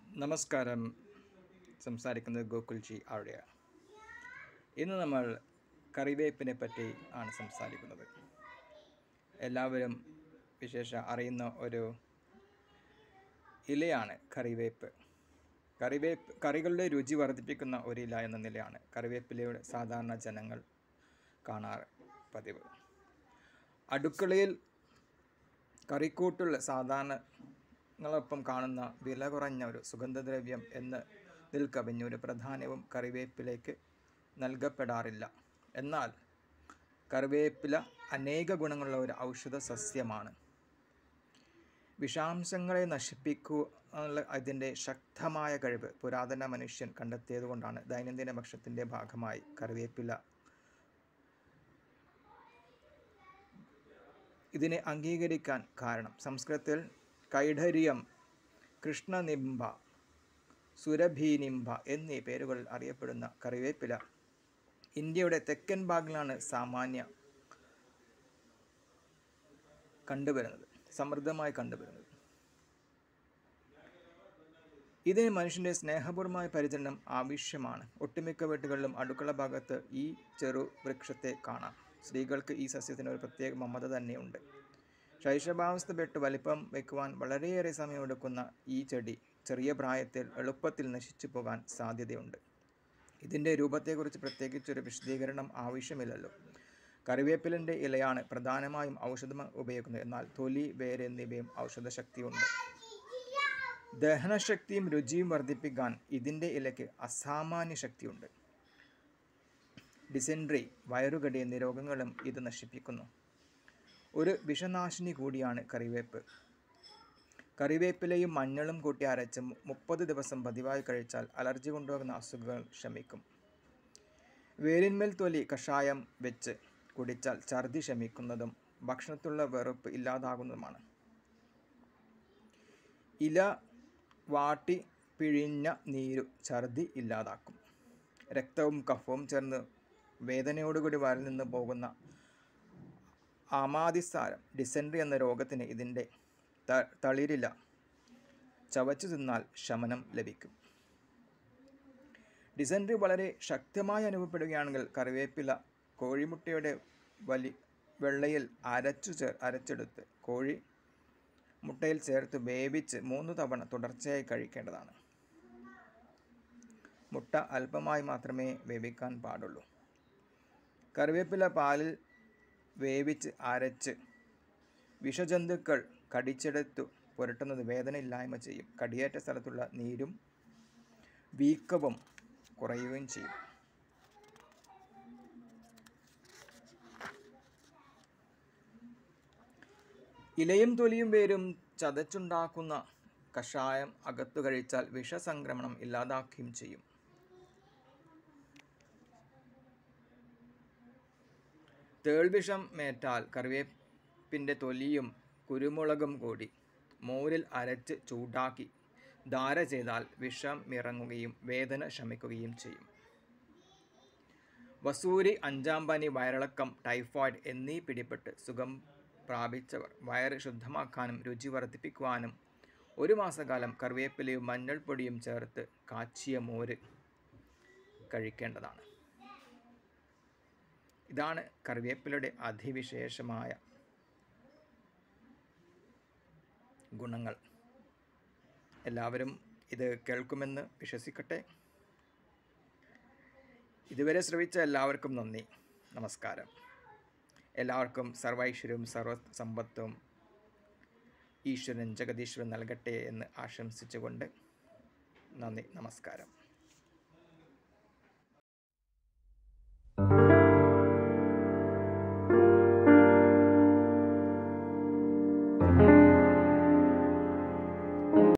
നമസ്കാരം സംസാരിക്കുന്നത് ഗോകുൽജി ആഴ്യ ഇന്ന് നമ്മൾ കറിവേപ്പിനെ പറ്റി ആണ് സംസാരിക്കുന്നത് എല്ലാവരും വിശേഷ അറിയുന്ന ഒരു ഇലയാണ് കറിവേപ്പ് കറിവേപ്പ് കറികളുടെ രുചി വർദ്ധിപ്പിക്കുന്ന ഒരു ഇല എന്ന നിലയാണ് കറിവേപ്പിലയുടെ സാധാരണ ജനങ്ങൾ കാണാറ് പതിവ് അടുക്കളയിൽ കറിക്കൂട്ടുള്ള സാധാരണങ്ങളൊപ്പം കാണുന്ന വില കുറഞ്ഞ ഒരു സുഗന്ധദ്രവ്യം എന്ന് ഇതിൽ കവിഞ്ഞൊരു പ്രാധാന്യവും കറിവേപ്പിലേക്ക് നൽകപ്പെടാറില്ല എന്നാൽ കറിവേപ്പില അനേക ഗുണങ്ങളുള്ള ഒരു ഔഷധ സസ്യമാണ് വിഷാംശങ്ങളെ നശിപ്പിക്കുക അതിൻ്റെ ശക്തമായ കഴിവ് പുരാതന മനുഷ്യൻ കണ്ടെത്തിയതുകൊണ്ടാണ് ദൈനംദിന ഭക്ഷണത്തിൻ്റെ ഭാഗമായി കറിവേപ്പില ഇതിനെ അംഗീകരിക്കാൻ കാരണം സംസ്കൃതത്തിൽ കൈഢര്യം കൃഷ്ണനിംബ സുരഭീനിംബ എന്നീ പേരുകളിൽ അറിയപ്പെടുന്ന കറിവേപ്പില ഇന്ത്യയുടെ തെക്കൻ ഭാഗങ്ങളിലാണ് സാമാന്യ കണ്ടുവരുന്നത് സമൃദ്ധമായി കണ്ടുവരുന്നത് ഇതിന് മനുഷ്യൻ്റെ സ്നേഹപൂർവമായ പരിചരണം ആവശ്യമാണ് ഒട്ടുമിക്ക വീട്ടുകളിലും അടുക്കള ഭാഗത്ത് ഈ ചെറു വൃക്ഷത്തെ കാണാം സ്ത്രീകൾക്ക് ഈ സസ്യത്തിന് ഒരു പ്രത്യേക മമത തന്നെയുണ്ട് ശൈശവാവസ്ഥ പെട്ട് വലിപ്പം വയ്ക്കുവാൻ വളരെയേറെ സമയമെടുക്കുന്ന ഈ ചെടി ചെറിയ പ്രായത്തിൽ എളുപ്പത്തിൽ നശിച്ചു പോകാൻ സാധ്യതയുണ്ട് ഇതിൻ്റെ രൂപത്തെക്കുറിച്ച് പ്രത്യേകിച്ചൊരു വിശദീകരണം ആവശ്യമില്ലല്ലോ കറിവേപ്പിലിൻ്റെ ഇലയാണ് പ്രധാനമായും ഔഷധം ഉപയോഗിക്കുന്നത് എന്നാൽ തൊലി വേര് എന്നിവയും ഔഷധശക്തിയുണ്ട് ദഹനശക്തിയും രുചിയും വർദ്ധിപ്പിക്കാൻ ഇതിൻ്റെ ഇലയ്ക്ക് അസാമാന്യ ശക്തിയുണ്ട് ഡിസെൻട്രി വയറുകടി എന്നീ രോഗങ്ങളും ഇത് നശിപ്പിക്കുന്നു ഒരു വിഷനാശിനി കൂടിയാണ് കറിവേപ്പ് കറിവേപ്പിലയും മഞ്ഞളും കൂട്ടി അരച്ച് മുപ്പത് ദിവസം പതിവായി കഴിച്ചാൽ അലർജി കൊണ്ടുവരുന്ന അസുഖങ്ങൾ ശമിക്കും വേരിന്മേൽ തൊലി കഷായം വെച്ച് കുടിച്ചാൽ ഛർദി ശമിക്കുന്നതും ഭക്ഷണത്തിലുള്ള വെറുപ്പ് ഇല്ലാതാകുന്നതുമാണ് ഇല വാട്ടി പിഴിഞ്ഞ നീരു ഛർദി ഇല്ലാതാക്കും രക്തവും കഫവും ചേർന്ന് വേദനയോടുകൂടി വരൽ നിന്ന് പോകുന്ന ആമാതിസാരം ഡിസെൻട്രി എന്ന രോഗത്തിന് ഇതിൻ്റെ ത തളിരില ചവച്ചു തിന്നാൽ ശമനം ലഭിക്കും ഡിസെൻട്രി വളരെ ശക്തമായി അനുഭവപ്പെടുകയാണെങ്കിൽ കറിവേപ്പില കോഴിമുട്ടയുടെ വലി വെള്ളയിൽ അരച്ചു ചേർ അരച്ചെടുത്ത് കോഴി മുട്ടയിൽ ചേർത്ത് വേവിച്ച് മൂന്ന് തവണ തുടർച്ചയായി കഴിക്കേണ്ടതാണ് മുട്ട അല്പമായി മാത്രമേ വേവിക്കാൻ പാടുള്ളൂ കറിവേപ്പില പാലിൽ വേവിച്ച് അരച്ച് വിഷജന്തുക്കൾ കടിച്ചെടുത്തു പുരട്ടുന്നത് വേദനയില്ലായ്മ ചെയ്യും കടിയേറ്റ സ്ഥലത്തുള്ള നീരും വീക്കവും കുറയുകയും ചെയ്യും ഇലയും തൊലിയും വേരും ചതച്ചുണ്ടാക്കുന്ന കഷായം അകത്തു കഴിച്ചാൽ വിഷസംക്രമണം ഇല്ലാതാക്കുകയും ചെയ്യും തേൾവിഷം മേറ്റാൽ കറിവേപ്പിൻ്റെ തൊലിയും കുരുമുളകും കൂടി മോരിൽ അരച്ച് ചൂടാക്കി ധാര ചെയ്താൽ വിഷം ഇറങ്ങുകയും വേദന ശമിക്കുകയും ചെയ്യും വസൂരി അഞ്ചാം പനി വയറിളക്കം ടൈഫോയിഡ് എന്നീ പിടിപെട്ട് സുഖം പ്രാപിച്ചവർ വയറ് ശുദ്ധമാക്കാനും രുചി വർദ്ധിപ്പിക്കുവാനും ഒരു മാസക്കാലം കറിവേപ്പിലയും മഞ്ഞൾപ്പൊടിയും ചേർത്ത് കാച്ചിയ മോര് കഴിക്കേണ്ടതാണ് ഇതാണ് കറിവേപ്പിലയുടെ അതിവിശേഷമായ ഗുണങ്ങൾ എല്ലാവരും ഇത് കേൾക്കുമെന്ന് വിശ്വസിക്കട്ടെ ഇതുവരെ ശ്രവിച്ച എല്ലാവർക്കും നന്ദി നമസ്കാരം എല്ലാവർക്കും സർവൈശ്വര്യവും സർവ സമ്പത്തും ഈശ്വരൻ ജഗദീശ്വരൻ നൽകട്ടെ എന്ന് ആശംസിച്ചുകൊണ്ട് നന്ദി നമസ്കാരം